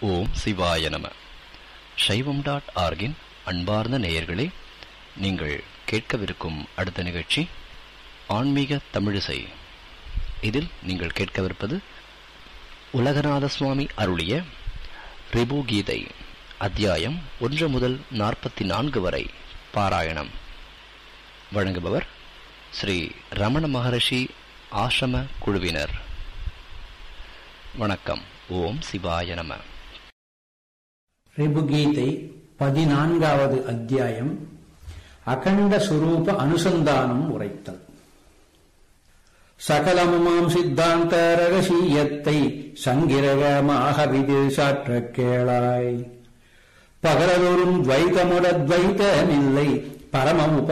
ஓம் சிவாய நம சைவம் டாட் ஆர்கின் அன்பார்ந்த நேயர்களே நீங்கள் கேட்கவிருக்கும் அடுத்த நிகழ்ச்சி ஆன்மீக தமிழிசை இதில் நீங்கள் கேட்கவிருப்பது உலகநாத சுவாமி அருளிய ரிபு கீதை அத்தியாயம் ஒன்று முதல் நாற்பத்தி நான்கு வரை பாராயணம் வழங்குபவர் ஸ்ரீ ரமண மகரிஷி ஆசிரம குழுவினர் வணக்கம் ஓம் சிவாய நம ரிபுகீதை பதினான்காவது அத்தியாயம் அகண்ட சுரூப அனுசந்தானம் உரைத்தல் சகலமுமாம் சித்தாந்த ரகசியத்தை சங்கிரகமாக விதேசாற்ற கேளாய் பகலதோறும் துவைதமுட துவைதமில்லை பரம உப